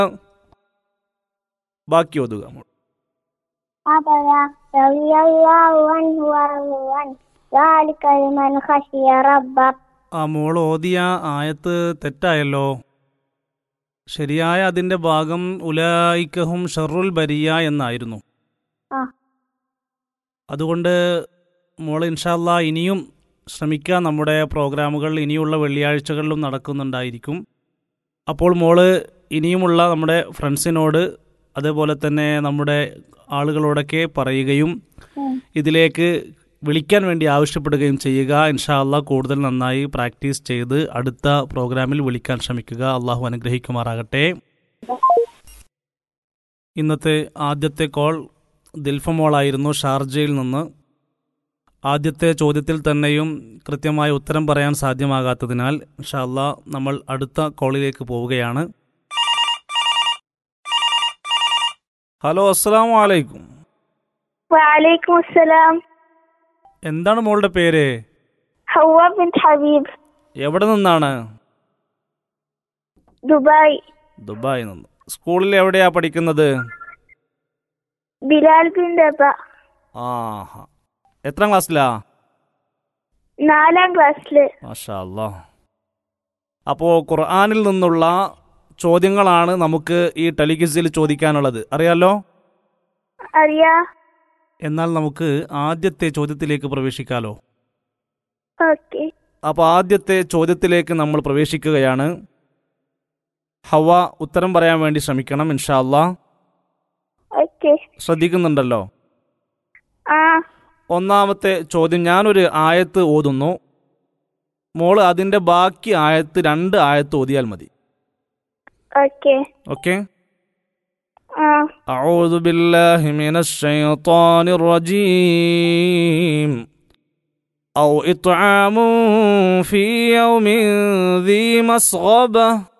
ബാക്കി ഓതുക മോൾ. أبدا رضي الله عنه ورضوا عنه ذلك لمن خشي ربه ആ മോൾ ഓതിയ ആയത്ത് തെറ്റായല്ലോ ശരിയായ അതിന്റെ ഭാഗം ഉലായിക്കഹും ഷറുൽ ബരിയ എന്നായിരുന്നു ആ. അതുകൊണ്ട് മോൾ ഇൻഷാല്ല ഇനിയും ശ്രമിക്കുക നമ്മുടെ പ്രോഗ്രാമുകൾ ഇനിയുള്ള വെള്ളിയാഴ്ചകളിലും നടക്കുന്നുണ്ടായിരിക്കും അപ്പോൾ മോള് ഇനിയുമുള്ള നമ്മുടെ ഫ്രണ്ട്സിനോട് അതേപോലെ തന്നെ നമ്മുടെ ആളുകളോടൊക്കെ പറയുകയും ഉം. ഇതിലേക്ക് വിളിക്കാൻ വേണ്ടി ആവശ്യപ്പെടുകയും ചെയ്യുക ഇൻഷാല്ല കൂടുതൽ നന്നായി പ്രാക്ടീസ് ചെയ്ത് അടുത്ത പ്രോഗ്രാമിൽ വിളിക്കാൻ ശ്രമിക്കുക അള്ളാഹു അനുഗ്രഹിക്കുമാറാകട്ടെ ഇന്നത്തെ ആദ്യത്തെ കോൾ ദിൽഫമോളായിരുന്നു ഷാർജയിൽ നിന്ന് ആദ്യത്തെ ചോദ്യത്തിൽ തന്നെയും കൃത്യമായ ഉത്തരം പറയാൻ സാധ്യമാകാത്തതിനാൽ ഇൻഷാല്ല നമ്മൾ അടുത്ത കോളിലേക്ക് പോവുകയാണ് ഹലോ അസ്സാം വലൈക്കും وعليكم السلام എന്താണ് മോളുടെ പേര് حواء بنت حبيب എവിടെ നിന്നാണ് دبي ദുബായിൽ നിന്ന് സ്കൂളിൽ എവിടെയാ പഠിക്കുന്നത് بلال بن دبا ആഹാ എത്രാം ക്ലാസ്സിലാ നാലാം ക്ലാസ്സില് മാഷാ അല്ലാ അപ്പോൾ ഖുർആനിൽ നിന്നുള്ള ചോദ്യങ്ങളാണ് നമുക്ക് ഈ ടെലിഗിസിൽ ചോദിക്കാനുള്ളത് അറിയാലോ അറിയാ എന്നാൽ നമുക്ക് ആദ്യത്തെ ചോദ്യത്തിലേക്ക് പ്രവേശിക്കാലോ ഓക്കെ അപ്പോൾ ആദ്യത്തെ ചോദ്യത്തിലേക്ക് നമ്മൾ പ്രവേശിക്കുകയാണ് ഹവ ഉത്തരം പറയാൻ വേണ്ടി ശ്രമിക്കണം ഇൻഷാ അല്ലാ ഓക്കെ ശ്രദ്ധിക്കുന്നുണ്ടല്ലോ ആ ഒന്നാമത്തെ ചോദ്യം ഞാനൊരു ആയത്ത് ഓതുന്നു മോള് അതിൻ്റെ ബാക്കി ആയത്ത് രണ്ട് ആയത്ത് ഓതിയാൽ മതി ഓക്കെ ഓക്കെ ആ أعوذ بالله من الشيطان الرجيم أو إطعام في يوم ذي مسغبة